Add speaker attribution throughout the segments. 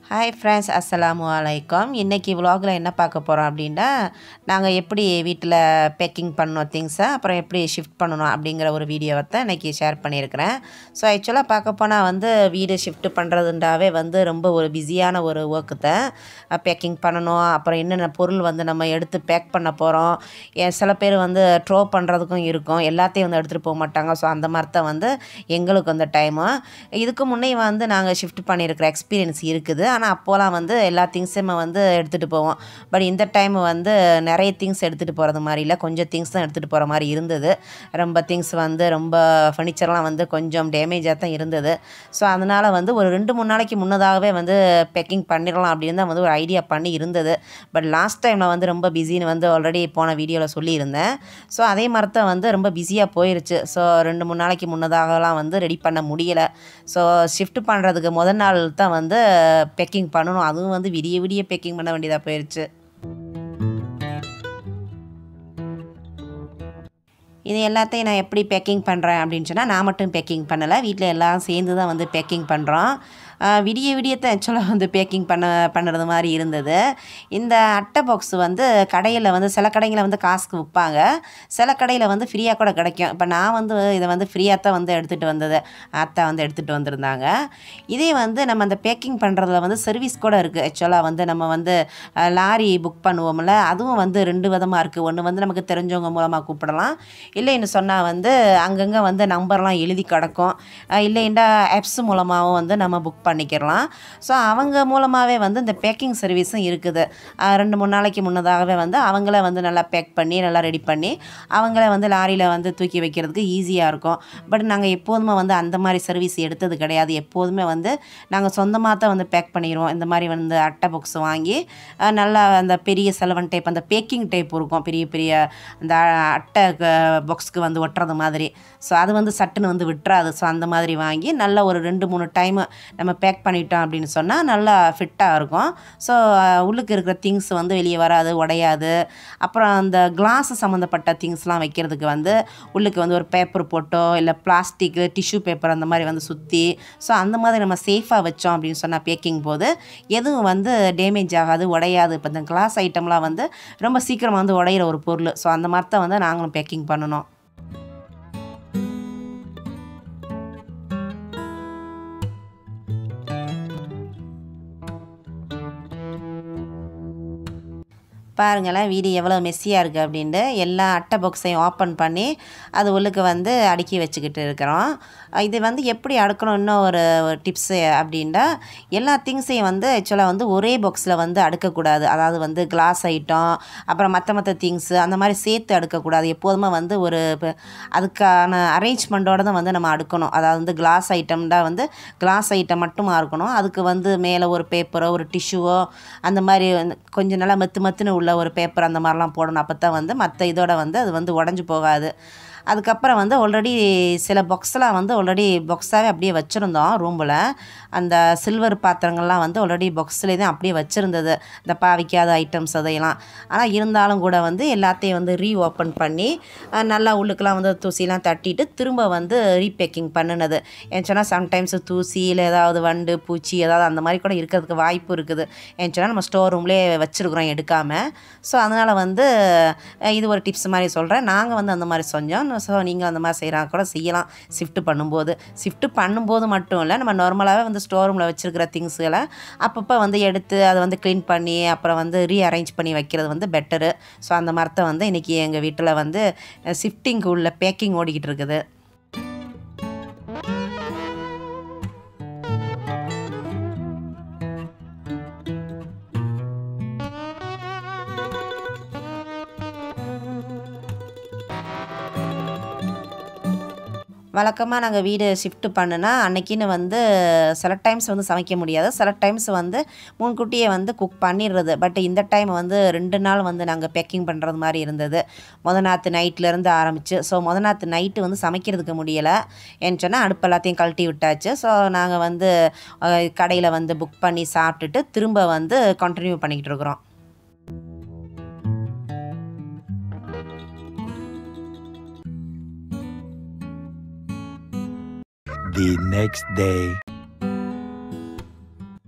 Speaker 1: Hi friends அஸ்ஸலாமு அலைக்கும் இன்றைக்கி vlogல என்ன பார்க்க போகிறோம் அப்படின்னா நாங்கள் எப்படி வீட்டில் பேக்கிங் பண்ணோம் திங்ஸை அப்புறம் எப்படி ஷிஃப்ட் பண்ணணும் அப்படிங்கிற ஒரு வீடியோவை தான் இன்றைக்கி ஷேர் பண்ணியிருக்கிறேன் ஸோ ஆக்சுவலாக பார்க்க போனால் வந்து வீடு ஷிஃப்ட் பண்ணுறதுண்டாவே வந்து ரொம்ப ஒரு பிஸியான ஒரு ஒர்க்கு தான் பேக்கிங் பண்ணணும் அப்புறம் என்னென்ன பொருள் வந்து நம்ம எடுத்து பேக் பண்ண போகிறோம் சில பேர் வந்து ட்ரோ பண்ணுறதுக்கும் இருக்கும் எல்லாத்தையும் வந்து எடுத்துகிட்டு போக மாட்டாங்க ஸோ அந்த மாதிரி தான் வந்து எங்களுக்கு அந்த டைமு இதுக்கு முன்னே வந்து நாங்கள் ஷிஃப்ட் பண்ணியிருக்கிற எக்ஸ்பீரியன்ஸ் இருக்குது ஆனால் அப்போலாம் வந்து எல்லா திங்ஸுமே வந்து எடுத்துகிட்டு போவோம் பட் இந்த டைம் வந்து நிறைய திங்ஸ் எடுத்துகிட்டு போகிறது மாதிரி இல்லை கொஞ்சம் திங்ஸ் தான் எடுத்துகிட்டு போகிற மாதிரி இருந்தது ரொம்ப திங்ஸ் வந்து ரொம்ப ஃபர்னிச்சர்லாம் வந்து கொஞ்சம் டேமேஜாக தான் இருந்தது ஸோ அதனால் வந்து ஒரு ரெண்டு மூணு நாளைக்கு முன்னதாகவே வந்து பேக்கிங் பண்ணிடலாம் அப்படின்னு தான் வந்து ஒரு ஐடியா பண்ணி இருந்தது பட் லாஸ்ட் டைமில் வந்து ரொம்ப பிஸின்னு வந்து ஆல்ரெடி போன வீடியோவில் சொல்லியிருந்தேன் ஸோ அதே மாதிரி தான் வந்து ரொம்ப பிஸியாக போயிருச்சு ஸோ ரெண்டு மூணு நாளைக்கு முன்னதாகலாம் வந்து ரெடி பண்ண முடியலை ஸோ ஷிஃப்ட் பண்ணுறதுக்கு முதல் நாள் தான் வந்து பேக்கிங் பண்ணணும் அதுவும் வந்து விடிய விடிய பேக்கிங் பண்ண வேண்டியதாக போயிடுச்சு இது எல்லாத்தையும் நான் எப்படி பேக்கிங் பண்ணுறேன் அப்படின்னு சொன்னால் நான் மட்டும் பேக்கிங் பண்ணலை வீட்டில் எல்லாம் சேர்ந்து தான் வந்து பேக்கிங் பண்ணுறோம் விடிய விடியத்தை ஆக்சுவலாக வந்து பேக்கிங் பண்ண பண்ணுறது மாதிரி இருந்தது இந்த அட்டை பாக்ஸ் வந்து கடையில் வந்து சில கடைகளில் வந்து காசுக்கு விற்பாங்க சில கடையில் வந்து ஃப்ரீயாக கூட கிடைக்கும் இப்போ நான் வந்து இதை வந்து ஃப்ரீயாக தான் வந்து எடுத்துகிட்டு வந்தது அத்தை வந்து எடுத்துகிட்டு வந்திருந்தாங்க இதே வந்து நம்ம அந்த பேக்கிங் பண்ணுறதுல வந்து சர்வீஸ் கூட இருக்குது ஆக்சுவலாக வந்து நம்ம வந்து அஹ், லாரி புக் பண்ணுவோம்ல அதுவும் வந்து ரெண்டு விதமாக இருக்குது ஒன்று வந்து நமக்கு தெரிஞ்சவங்க மூலமாக கூப்பிடலாம் இல்லைன்னு சொன்னால் வந்து அங்கங்கே வந்து நம்பர்லாம் எழுதி கிடக்கும் அஹ், இல்லைண்டா ஆப்ஸ் மூலமாகவும் வந்து நம்ம புக் பண்ணிக்கிறலாம் ஸோ அவங்க மூலமாகவே வந்து இந்த பேக்கிங் சர்வீஸும் இருக்குது அஹ், ரெண்டு மூணு நாளைக்கு முன்னதாகவே வந்து அவங்கள வந்து நல்லா பேக் பண்ணி நல்லா ரெடி பண்ணி அவங்கள வந்து லாரியில் வந்து தூக்கி வைக்கிறதுக்கு ஈஸியாக இருக்கும் பட் நாங்கள் எப்போதுமே வந்து அந்த மாதிரி சர்வீஸ் எடுத்தது கிடையாது எப்போதுமே வந்து நாங்கள் சொந்தமாக தான் வந்து பேக் பண்ணிடுவோம் இந்த மாதிரி வந்து அட்டை பாக்ஸ் வாங்கி அஹ், நல்லா அந்த பெரிய செலவன் டைப் அந்த பேக்கிங் டைப் இருக்கும் பெரிய பெரிய அந்த அட்டை பாக்ஸ்க்கு வந்து ஒட்டுறது மாதிரி ஸோ அது வந்து சட்டுன்னு வந்து விட்டுறாது ஸோ அந்த மாதிரி வாங்கி நல்லா ஒரு ரெண்டு மூணு டைமு நம்ம பேக் பண்ணிட்டோம் அப்படின்னு சொன்னால் நல்லா ஃபிட்டாக இருக்கும் ஸோ உள்ளுக்கு இருக்கிற திங்ஸ் வந்து வெளியே வராது உடையாது அப்புறம் அந்த கிளாஸ் சம்மந்தப்பட்ட திங்ஸ்லாம் வைக்கிறதுக்கு வந்து உள்ளுக்கு வந்து ஒரு பேப்பர் போட்டோ இல்லை பிளாஸ்டிக்கு டிஷ்யூ பேப்பர் அந்த மாதிரி வந்து சுற்றி ஸோ அந்த மாதிரி நம்ம சேஃபாக வச்சோம் அப்படின்னு சொன்னால் பேக்கிங் போது எதுவும் வந்து டேமேஜ் ஆகாது உடையாது இப்போ இந்த கிளாஸ் ஐட்டம்லாம் வந்து ரொம்ப சீக்கிரமாக வந்து உடையிற ஒரு பொருள் ஸோ அந்த மாதிரி தான் வந்து நாங்களும் பேக்கிங் பண்ணணும் பாருங்களேன் வீடு எவ்வளோ மெஸ்ஸியாக இருக்குது அப்படின்ட்டு எல்லா அட்டை பாக்ஸையும் ஓப்பன் பண்ணி அது உள்ளுக்கு வந்து அடுக்கி வச்சுக்கிட்டு இருக்கிறோம் இது வந்து எப்படி அடுக்கணும் இன்னும் ஒரு ஒரு டிப்ஸு அப்படின்ட்டா எல்லா திங்ஸையும் வந்து ஆக்சுவலாக வந்து ஒரே பாக்ஸில் வந்து அடுக்கக்கூடாது அதாவது வந்து கிளாஸ் ஐட்டம் அப்புறம் மற்ற மற்ற திங்ஸு அந்த மாதிரி சேர்த்து அடுக்கக்கூடாது எப்போதுமே வந்து ஒரு இப்ப அதுக்கான அரேஞ்ச்மெண்ட்டோட தான் வந்து நம்ம அடுக்கணும் அதாவது வந்து கிளாஸ் ஐட்டம்டா வந்து கிளாஸ் ஐட்டம் மட்டுமா இருக்கணும் அதுக்கு வந்து மேலே ஒரு பேப்பரோ ஒரு டிஷ்யூவோ அந்த மாதிரி வந்து கொஞ்சம் நல்லா மெத்து மெத்துன்னு உள்ள ஒரு பேப்பர் அந்த மாதிரிலாம் போடணும் அப்போ தான் வந்து மற்ற இதோட வந்து அது வந்து உடஞ்சி போகாது அதுக்கப்புறம் வந்து ஆல்ரெடி சில பாக்ஸ்லாம் வந்து ஆல்ரெடி பாக்ஸாகவே அப்படியே வச்சுருந்தோம் ரூமில் அந்த சில்வர் பாத்திரங்கள்லாம் வந்து ஆல்ரெடி பாக்ஸ்லேயே தான் அப்படியே வச்சுருந்தது இந்த பாவிக்காத ஐட்டம்ஸ் அதையெல்லாம் ஆனால் இருந்தாலும் கூட வந்து எல்லாத்தையும் வந்து ரீ ஓப்பன் பண்ணி அஹ், நல்லா உள்ளுக்கெல்லாம் வந்து தூசிலாம் தட்டிட்டு திரும்ப வந்து ரீபேக்கிங் பண்ணினது ஏன்னு சொன்னால் சம்டைம்ஸ் தூசி இல்லை ஏதாவது வண்டு பூச்சி ஏதாவது அந்த மாதிரி கூட இருக்கிறதுக்கு வாய்ப்பு இருக்குது ஏன்னு சொன்னால் நம்ம ஸ்டோர் ரூம்லேயே வச்சுருக்குறோம் எடுக்காமல் ஸோ அதனால் வந்து அஹ், இது ஒரு டிப்ஸ் மாதிரி சொல்கிறேன் நாங்கள் வந்து அந்த மாதிரி செஞ்சோம் ஸோ நீங்கள் அந்த மாதிரி செய்கிறாங்க கூட செய்யலாம் ஷிஃப்ட் பண்ணும்போது ஷிஃப்ட் பண்ணும்போது மட்டும் இல்லை நம்ம நார்மலாகவே வந்து ஸ்டோர் ரூமில் வச்சுருக்கிற திங்ஸுகளை அப்பப்போ வந்து எடுத்து அதை வந்து க்ளீன் பண்ணி அப்புறம் வந்து ரீஅரேஞ்ச் பண்ணி வைக்கிறது வந்து பெட்டரு ஸோ அந்த மாதிரி தான் வந்து இன்றைக்கி எங்கள் வீட்டில் வந்து ஷிஃப்டிங்க்கு உள்ள பேக்கிங் ஓடிக்கிட்டு இருக்குது வழக்கமாக நாங்கள் வீடு ஷிஃப்ட் பண்ணுனா அன்னைக்குன்னு வந்து சில டைம்ஸ் வந்து சமைக்க முடியாது சில டைம்ஸ் வந்து முன்கூட்டியே வந்து குக் பண்ணிடுறது பட் இந்த டைம் வந்து ரெண்டு நாள் வந்து நாங்கள் பேக்கிங் பண்ணுறது மாதிரி இருந்தது முத நாற்று நைட்லேருந்து ஆரம்பிச்சு ஸோ முத நாற்று நைட்டு வந்து சமைக்கிறதுக்கு முடியலை ஏன்னு சொன்னால் அடுப்பு எல்லாத்தையும் கழட்டி விட்டாச்சு ஸோ நாங்கள் வந்து கடையில் வந்து புக் பண்ணி சாப்பிட்டுட்டு திரும்ப வந்து கண்டினியூ பண்ணிக்கிட்டு இருக்கிறோம்
Speaker 2: The next day.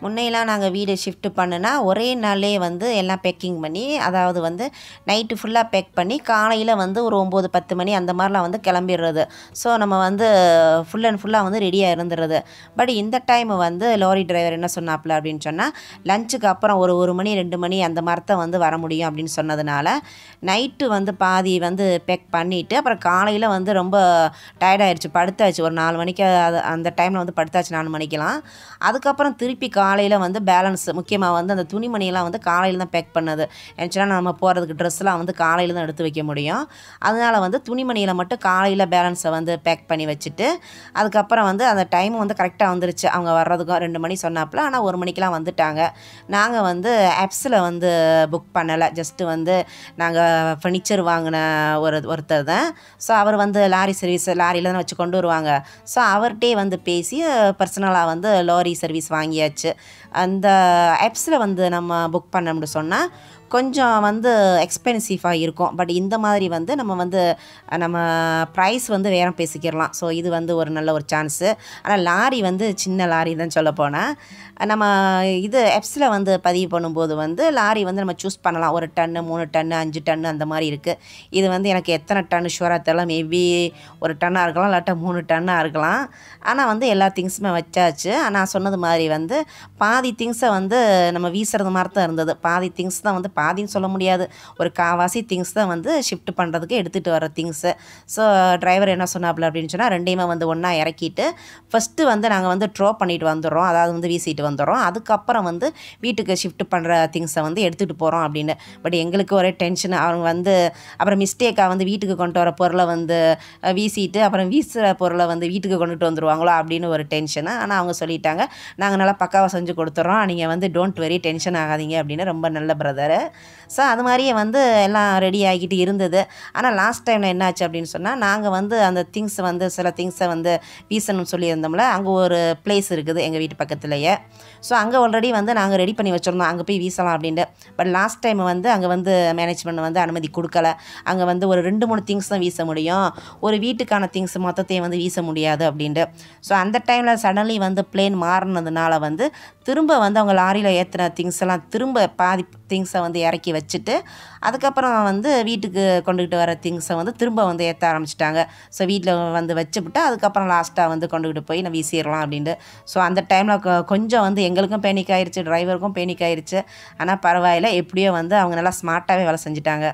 Speaker 1: முன்னையெல்லாம் நாங்கள் வீடு ஷிஃப்ட் பண்ணுனா ஒரே நாள்லே வந்து எல்லாம் பேக்கிங் பண்ணி அதாவது வந்து நைட்டு ஃபுல்லாக பேக் பண்ணி காலையில் வந்து ஒரு ஒம்பது பத்து மணி அந்த மாதிரிலாம் வந்து கிளம்பிடுறது ஸோ நம்ம வந்து ஃபுல் அண்ட் ஃபுல்லாக வந்து ரெடியாக இருந்துடுறது பட் இந்த டைம் வந்து லாரி டிரைவர் என்ன சொன்னாப்புல அப்படின்னு சொன்னால் லஞ்சுக்கு அப்புறம் ஒரு ஒரு மணி ரெண்டு மணி அந்த மாதிரி தான் வந்து வர முடியும் அப்படின்னு சொன்னதுனால நைட்டு வந்து பாதி வந்து பேக் பண்ணிவிட்டு அப்புறம் காலையில் வந்து ரொம்ப டயர்டாயிருச்சு படுத்தாச்சு ஒரு நாலு மணிக்கு அது அந்த டைமில் வந்து படுத்தாச்சு நாலு மணிக்கெலாம் அதுக்கப்புறம் திருப்பி காலையில் வந்து பேலன்ஸ் முக்கியமாக வந்து அந்த துணிமணியெல்லாம் வந்து காலையில் தான் பேக் பண்ணது ஏன்னா நம்ம போகிறதுக்கு ட்ரெஸ்லாம் வந்து காலையில் தான் எடுத்து வைக்க முடியும் அதனால் வந்து துணிமணியில் மட்டும் காலையில் பேலன்ஸை வந்து பேக் பண்ணி வச்சுட்டு அதுக்கப்புறம் வந்து அந்த டைம் வந்து கரெக்டாக வந்துருச்சு அவங்க வர்றதுக்கும் ரெண்டு மணி சொன்னாப்புல ஆனால் ஒரு மணிக்கெலாம் வந்துட்டாங்க நாங்கள் வந்து ஆப்ஸில் வந்து புக் பண்ணலை ஜஸ்ட்டு வந்து நாங்கள் ஃபர்னிச்சர் வாங்கின ஒரு ஒருத்தர் தான் ஸோ அவர் வந்து லாரி சர்வீஸ் லாரியில் தான் வச்சு கொண்டு வருவாங்க ஸோ அவர்கிட்டே வந்து பேசி பர்சனலாக வந்து லாரி சர்வீஸ் வாங்கியாச்சு அந்த ஆப்ஸில் வந்து நம்ம புக் பண்ணோம்னு சொன்னால் கொஞ்சம் வந்து எக்ஸ்பென்சிவாக இருக்கும் பட் இந்த மாதிரி வந்து நம்ம வந்து நம்ம ப்ரைஸ் வந்து வேற பேசிக்கிடலாம் ஸோ இது வந்து ஒரு நல்ல ஒரு சான்ஸு ஆனால் லாரி வந்து சின்ன லாரி தான் சொல்ல போனால் நம்ம இது எப்ஸில் வந்து பதிவு பண்ணும்போது வந்து லாரி வந்து நம்ம சூஸ் பண்ணலாம் ஒரு டன்னு மூணு டன்னு அஞ்சு டன்னு அந்த மாதிரி இருக்குது இது வந்து எனக்கு எத்தனை டன் ஷுவராக தெரியல மேபி ஒரு டன்னாக இருக்கலாம் இல்லாட்டா மூணு டன்னாக இருக்கலாம் ஆனால் வந்து எல்லா திங்ஸுமே வச்சாச்சு நான் சொன்னது மாதிரி வந்து பாதி திங்ஸை வந்து நம்ம வீசுறது மாதிரி தான் இருந்தது பாதி திங்ஸ் தான் வந்து பாதின்னு சொல்ல முடியாது ஒரு காவாசி திங்ஸ் தான் வந்து ஷிஃப்ட் பண்ணுறதுக்கு எடுத்துகிட்டு வர திங்ஸு ஸோ டிரைவர் என்ன சொன்னாப்புல அப்படின்னு சொன்னால் ரெண்டையுமே வந்து ஒன்றா இறக்கிட்டு ஃபஸ்ட்டு வந்து நாங்கள் வந்து ட்ரோ பண்ணிட்டு வந்துடுறோம் அதாவது வந்து வீசிட்டு வந்துடுறோம் அதுக்கப்புறம் வந்து வீட்டுக்கு ஷிஃப்ட் பண்ணுற திங்ஸை வந்து எடுத்துகிட்டு போகிறோம் அப்படின்னு பட் எங்களுக்கு ஒரே டென்ஷன் அவங்க வந்து அப்புறம் மிஸ்டேக்காக வந்து வீட்டுக்கு கொண்டு வர பொருளை வந்து அஹ், வீசிட்டு அப்புறம் வீசுகிற பொருளை வந்து வீட்டுக்கு கொண்டுட்டு வந்துருவாங்களோ அப்படின்னு ஒரு டென்ஷனு ஆனால் அவங்க சொல்லிட்டாங்க நாங்கள் நல்லா பக்காவாக செஞ்சு கொடுத்துட்றோம் நீங்கள் வந்து டோன்ட் வெரி டென்ஷன் ஆகாதீங்க அப்படின்னு ரொம்ப நல்ல பிரதரு ஸோ அது மாதிரியே வந்து எல்லாம் ரெடி ஆகிட்டு இருந்தது ஆனால் லாஸ்ட் டைமில் என்னாச்சு அப்படின்னு சொன்னால் நாங்கள் வந்து அந்த திங்ஸ் வந்து சில திங்ஸை வந்து வீசணும்னு சொல்லியிருந்தோம்ல அங்கே ஒரு பிளேஸ் இருக்குது எங்கள் வீட்டு பக்கத்துலேயே ஸோ அங்கே ஆல்ரெடி வந்து நாங்கள் ரெடி பண்ணி வச்சுருந்தோம் அங்கே போய் வீசலாம் அப்படின்ட்டு பட் லாஸ்ட் டைம் வந்து அங்கே வந்து மேனேஜ்மெண்ட் வந்து அனுமதி கொடுக்கல அங்கே வந்து ஒரு ரெண்டு மூணு திங்ஸ் தான் வீச முடியும் ஒரு வீட்டுக்கான திங்ஸ் மொத்தத்தையும் வந்து வீச முடியாது அப்படின்ட்டு ஸோ அந்த டைமில் சடன்லி வந்து பிளேன் மாறினதுனால வந்து திரும்ப வந்து அவங்க லாரியில் ஏற்றின திங்ஸ் எல்லாம் திரும்ப பாதி திங்ஸை வந்து இறக்கி வச்சுட்டு அதுக்கப்புறம் வந்து வீட்டுக்கு கொண்டுக்கிட்டு வர திங்ஸை வந்து திரும்ப வந்து ஏற்ற ஆரம்பிச்சிட்டாங்க ஸோ வீட்டில் வந்து வச்சுவிட்டு அதுக்கப்புறம் லாஸ்ட்டாக வந்து கொண்டுக்கிட்டு போய் நான் வீசிடலாம் அப்படின்ட்டு ஸோ அந்த டைமில் கொஞ்சம் வந்து எங்களுக்கும் பேனிக் ஆயிருச்சு டிரைவருக்கும் பேனிக் ஆயிருச்சு ஆனால் பரவாயில்ல எப்படியோ வந்து அவங்க நல்லா ஸ்மார்ட்டாகவே வேலை செஞ்சுட்டாங்க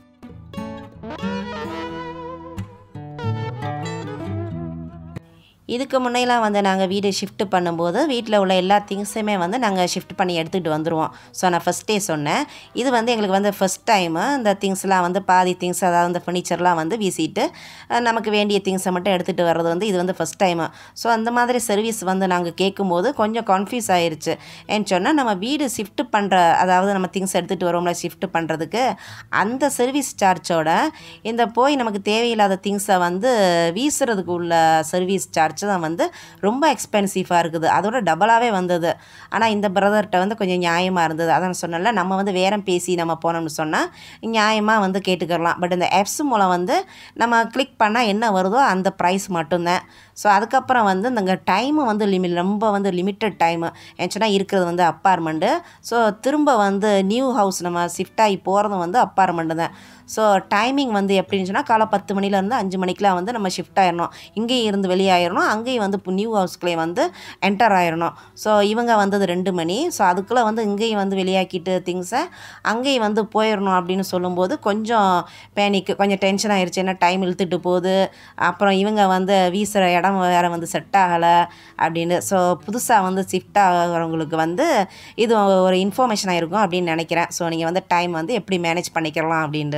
Speaker 1: இதுக்கு முன்னையெல்லாம் வந்து நாங்கள் வீடு ஷிஃப்ட் பண்ணும்போது வீட்டில் உள்ள எல்லா திங்ஸுமே வந்து நாங்கள் ஷிஃப்ட் பண்ணி எடுத்துகிட்டு வந்துடுவோம் ஸோ நான் ஃபஸ்ட்டே சொன்னேன் இது வந்து எங்களுக்கு வந்து ஃபஸ்ட் டைமு இந்த திங்ஸ்லாம் வந்து பாதி திங்ஸ் அதாவது இந்த ஃபர்னிச்சர்லாம் வந்து வீசிட்டு அஹ், நமக்கு வேண்டிய திங்ஸை மட்டும் எடுத்துகிட்டு வர்றது வந்து இது வந்து ஃபஸ்ட் டைமு ஸோ அந்த மாதிரி சர்வீஸ் வந்து நாங்கள் கேட்கும்போது கொஞ்சம் கன்ஃபியூஸ் ஆயிருச்சு ஏன்னு சொன்னால் நம்ம வீடு ஷிஃப்ட் பண்ணுற அதாவது நம்ம திங்ஸ் எடுத்துகிட்டு வரோம்ல ஷிஃப்ட் பண்ணுறதுக்கு அந்த சர்வீஸ் சார்ஜோட இந்த போய் நமக்கு தேவையில்லாத திங்ஸை வந்து வீசுறதுக்கு உள்ள சர்வீஸ் சார்ஜ் தான் வந்து ரொம்ப எக்ஸ்பென்சிவாக இருக்குது அதோட டபுளாகவே வந்தது ஆனால் இந்த பிரதர்கிட்ட வந்து கொஞ்சம் நியாயமாக இருந்தது அதான் சொன்னல நம்ம வந்து வேறம் பேசி நம்ம போனோம்னு சொன்னால் நியாயமாக வந்து கேட்டுக்கிறலாம் பட் இந்த ஆப்ஸ் மூலம் வந்து நம்ம கிளிக் பண்ணால் என்ன வருதோ அந்த ப்ரைஸ் மட்டும்தான் ஸோ அதுக்கப்புறம் வந்து இந்த டைமு வந்து லிமி ரொம்ப வந்து லிமிட்டட் டைமு ஏன்னா இருக்கிறது வந்து அப்பார்ட்மெண்ட்டு ஸோ திரும்ப வந்து நியூ ஹவுஸ் நம்ம ஷிஃப்ட் ஆகி போகிறதும் வந்து அப்பார்ட்மெண்ட்டு தான் ஸோ டைமிங் வந்து எப்படின்னு சொன்னால் காலை பத்து மணிலேருந்து அஞ்சு மணிக்கெலாம் வந்து நம்ம ஷிஃப்ட் ஆயிடணும் இங்கேயும் இருந்து வெளியாயிடணும் அங்கேயும் வந்து இப்போ நியூ ஹவுஸ்க்குள்ளே வந்து என்டர் ஆயிடணும் ஸோ இவங்க வந்தது ரெண்டு மணி ஸோ அதுக்குள்ளே வந்து இங்கேயும் வந்து வெளியாக்கிட்டு திங்ஸை அங்கேயும் வந்து போயிடணும் அப்படின்னு சொல்லும்போது கொஞ்சம் பேனிக் கொஞ்சம் டென்ஷன் ஆயிடுச்சு ஏன்னா டைம் இழுத்துட்டு போகுது அப்புறம் இவங்க வந்து வீசுகிற இடம் வேறு வந்து செட் ஆகலை அப்படின்னு ஸோ புதுசாக வந்து ஷிஃப்ட் ஆகிறவங்களுக்கு வந்து இது ஒரு இன்ஃபர்மேஷனாக இருக்கும் அப்படின்னு நினைக்கிறேன் ஸோ நீங்கள் வந்து டைம் வந்து எப்படி மேனேஜ் பண்ணிக்கலாம் அப்படின்ட்டு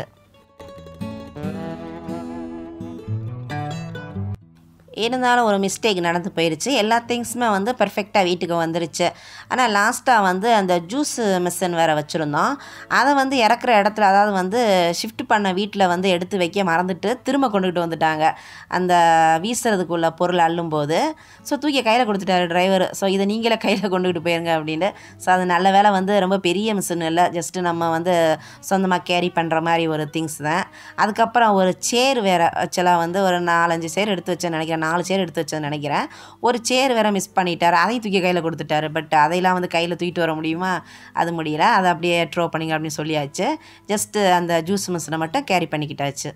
Speaker 1: இருந்தாலும் ஒரு மிஸ்டேக் நடந்து போயிடுச்சு எல்லா திங்ஸுமே வந்து பர்ஃபெக்டாக வீட்டுக்கு வந்துருச்சு ஆனால் லாஸ்ட்டாக வந்து அந்த ஜூஸ் மிஷின் வேறு வச்சுருந்தோம் அதை வந்து இறக்குற இடத்துல அதாவது வந்து ஷிஃப்ட் பண்ண வீட்டில் வந்து எடுத்து வைக்க மறந்துட்டு திரும்ப கொண்டுகிட்டு வந்துட்டாங்க அந்த வீசுறதுக்குள்ள பொருள் அள்ளும்போது ஸோ தூக்கி கையில் கொடுத்துட்டாரு டிரைவர் ஸோ இதை நீங்களே கையில் கொண்டுகிட்டு போயிருங்க அப்படின்னு ஸோ அது நல்ல வேலை வந்து ரொம்ப பெரிய மிஷின் இல்லை ஜஸ்ட்டு நம்ம வந்து சொந்தமாக கேரி பண்ணுற மாதிரி ஒரு திங்ஸ் தான் அதுக்கப்புறம் ஒரு சேர் வேறு ஆக்சுவலாக வந்து ஒரு நாலஞ்சு சேர் எடுத்து வச்சேன்னு நினைக்கிறேன் நாலு சேர் எடுத்து வச்சேன்னு நினைக்கிறேன் ஒரு சேர் வேற மிஸ் பண்ணிட்டார் அதையும் தூக்கி கையில் கொடுத்துட்டாரு பட் அதையெல்லாம் வந்து கையில் தூக்கிட்டு வர முடியுமா அது முடியல அதை அப்படியே ட்ரோ பண்ணிங்க அப்படின்னு சொல்லியாச்சு ஜஸ்ட்டு அந்த ஜூஸ் மிஷினை மட்டும் கேரி பண்ணிக்கிட்டாச்சு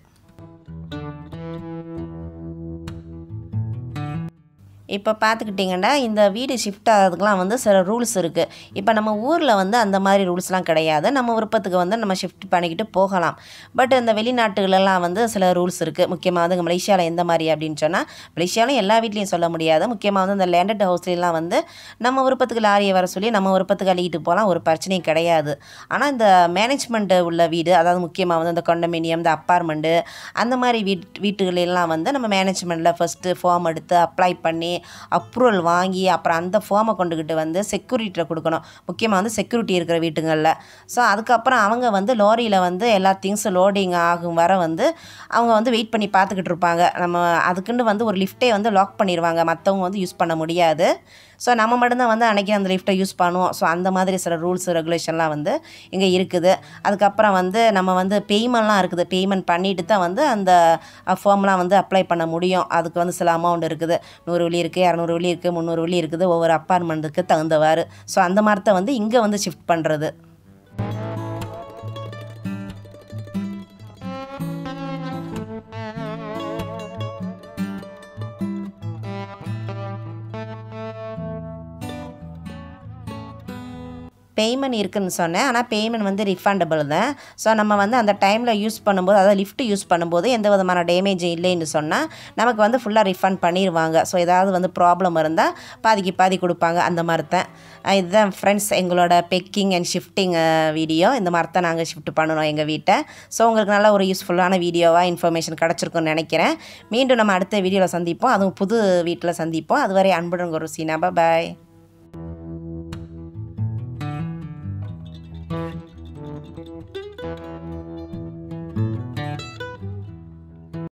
Speaker 1: இப்போ பார்த்துக்கிட்டிங்கன்னா இந்த வீடு ஷிஃப்ட் ஆகிறதுக்குலாம் வந்து சில ரூல்ஸ் இருக்குது இப்போ நம்ம ஊரில் வந்து அந்த மாதிரி ரூல்ஸ்லாம் கிடையாது நம்ம விருப்பத்துக்கு வந்து நம்ம ஷிஃப்ட் பண்ணிக்கிட்டு போகலாம் பட் இந்த வெளிநாட்டுகளெல்லாம் வந்து சில ரூல்ஸ் இருக்குது முக்கியமாக வந்து மலேசியாவில் எந்த மாதிரி அப்படின்னு சொன்னால் மலேசியாவிலும் எல்லா வீட்லேயும் சொல்ல முடியாது முக்கியமாக வந்து இந்த லேண்டட் ஹவுஸ்லாம் வந்து நம்ம விருப்பத்துக்கு லாரியை வர சொல்லி நம்ம விருப்பத்துக்கு அள்ளிக்கிட்டு போகலாம் ஒரு பிரச்சனையும் கிடையாது ஆனால் இந்த மேனேஜ்மெண்ட் உள்ள வீடு அதாவது முக்கியமாக வந்து இந்த கொண்டமினியம் இந்த அப்பார்ட்மெண்ட்டு அந்த மாதிரி வீட் வீட்டுகளெல்லாம் வந்து நம்ம மேனேஜ்மெண்ட்டில் ஃபஸ்ட்டு ஃபார்ம் எடுத்து அப்ளை பண்ணி அப்ரூவல் வாங்கி அப்புறம் அந்த ஃபார்மை கொண்டுக்கிட்டு வந்து செக்யூரிட்டியில் கொடுக்கணும் முக்கியமாக வந்து செக்யூரிட்டி இருக்கிற வீட்டுங்களில் ஸோ அதுக்கப்புறம் அவங்க வந்து லாரியில் வந்து எல்லா திங்ஸும் லோடிங் ஆகும் வர வந்து அவங்க வந்து வெயிட் பண்ணி பார்த்துக்கிட்டு இருப்பாங்க நம்ம அதுக்குன்னு வந்து ஒரு லிஃப்ட்டே வந்து லாக் பண்ணிடுவாங்க மற்றவங்க வந்து யூஸ் பண்ண முடியாது ஸோ நம்ம மட்டும்தான் வந்து அன்றைக்கி அந்த லிஃப்ட்டை யூஸ் பண்ணுவோம் ஸோ அந்த மாதிரி சில ரூல்ஸ் ரெகுலேஷன்லாம் வந்து இங்கே இருக்குது அதுக்கப்புறம் வந்து நம்ம வந்து பேமெண்ட்லாம் இருக்குது பேமெண்ட் பண்ணிட்டு தான் வந்து அந்த ஃபார்ம்லாம் வந்து அப்ளை பண்ண முடியும் அதுக்கு வந்து சில அமௌண்ட் இருக்குது நூறு வெள்ளி இருக்குது இரநூறு வெள்ளி இருக்குது முந்நூறு வெள்ளி இருக்குது ஒவ்வொரு அப்பார்ட்மெண்ட்டுக்கு தகுந்தவாறு ஸோ அந்த மாதிரி தான் வந்து இங்கே வந்து ஷிஃப்ட் பண்ணுறது பேமெண்ட் இருக்குன்னு சொன்னேன் ஆனால் பேமெண்ட் வந்து ரிஃபண்டபிள் தான் ஸோ நம்ம வந்து அந்த டைமில் யூஸ் பண்ணும்போது அதாவது லிஃப்ட் யூஸ் பண்ணும்போது எந்த விதமான டேமேஜ் இல்லைன்னு சொன்னால் நமக்கு வந்து ஃபுல்லாக ரிஃபண்ட் பண்ணிடுவாங்க ஸோ ஏதாவது வந்து ப்ராப்ளம் இருந்தால் பாதிக்கு பாதி கொடுப்பாங்க அந்த மாதிரி தான் இதுதான் ஃப்ரெண்ட்ஸ் எங்களோட பெக்கிங் அண்ட் ஷிஃப்டிங் வீடியோ இந்த மாதிரி தான் நாங்கள் ஷிஃப்ட் பண்ணணும் எங்கள் வீட்டை ஸோ உங்களுக்கு நல்ல ஒரு யூஸ்ஃபுல்லான வீடியோவாக இன்ஃபர்மேஷன் கிடச்சிருக்குன்னு நினைக்கிறேன் மீண்டும் நம்ம அடுத்த வீடியோவில் சந்திப்போம் அதுவும் புது வீட்டில் சந்திப்போம் அதுவரை அன்புடன் ஒரு சீனா பாய்